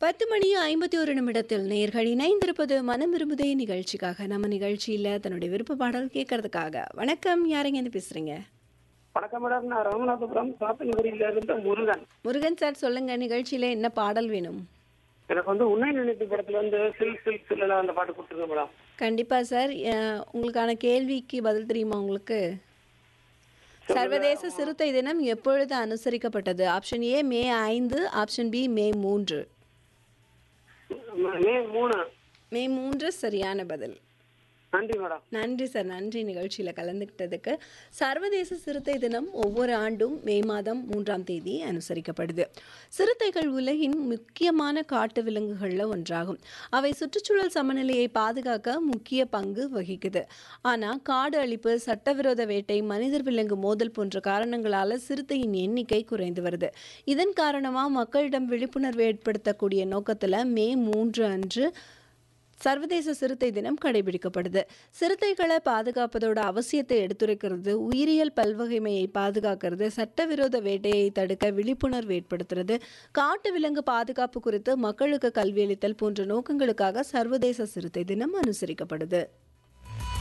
பத்து மணி ஐம்பத்தி ஒரு நிமிடத்தில் நேர்கள் இணைந்திருப்பது மனம் விரும்புதே நிகழ்ச்சிக்காக நம்ம நிகழ்ச்சியில் தன்னுடைய விருப்ப பாடல் கேட்கறதுக்காக வணக்கம் யாருங்கன்னு பேசுறீங்க வணக்கம் மேடம் நான் ராமநாதபுரம் சாத்தன்குடியில இருந்து முருகன் முருகன் சார் சொல்லுங்க நிகழ்ச்சியில என்ன பாடல் வேணும் எனக்கு வந்து உன்னை நினைத்து படத்துல வந்து சில் சில் சில்ல அந்த பாட்டு கொடுத்துருங்க மேடம் கண்டிப்பா சார் அஹ், உங்களுக்கான கேள்விக்கு பதில் தெரியுமா உங்களுக்கு சர்வதேச சிறுத்தை தினம் எப்பொழுது அனுசரிக்கப்பட்டது ஆப்ஷன் ஏ மே ஐந்து ஆப்ஷன் பி மே மூன்று மே மூணு மே மூன்று சரியான பதில் நன்றி மேடம் நன்றி சார் நன்றி நிகழ்ச்சியில் கலந்துக்கிட்டதுக்கு சர்வதேச சிறுத்தை தினம் ஒவ்வொரு ஆண்டும் மே மாதம் மூன்றாம் தேதி அனுசரிக்கப்படுது சிறுத்தைகள் உலகின் முக்கியமான காட்டு விலங்குகளில் ஒன்றாகும் அவை சுற்றுச்சூழல் சமநிலையை பாதுகாக்க முக்கிய பங்கு வகிக்குது ஆனால் காடு அழிப்பு சட்டவிரோத வேட்டை மனிதர் விலங்கு மோதல் போன்ற காரணங்களால் சிறுத்தையின் எண்ணிக்கை குறைந்து வருது இதன் காரணமாக மக்களிடம் விழிப்புணர்வு ஏற்படுத்தக்கூடிய நோக்கத்தில் மே மூன்று அன்று சர்வதேச சிறுத்தை தினம் கடைபிடிக்கப்படுது சிறுத்தைகளை பாதுகாப்பதோட அவசியத்தை எடுத்துரைக்கிறது உயிரியல் பல்வகைமையை பாதுகாக்கிறது சட்டவிரோத வேட்டையை தடுக்க விழிப்புணர்வு ஏற்படுத்துறது காட்டு விலங்கு பாதுகாப்பு குறித்து மக்களுக்கு கல்வியளித்தல் போன்ற நோக்கங்களுக்காக சர்வதேச சிறுத்தை தினம் அனுசரிக்கப்படுது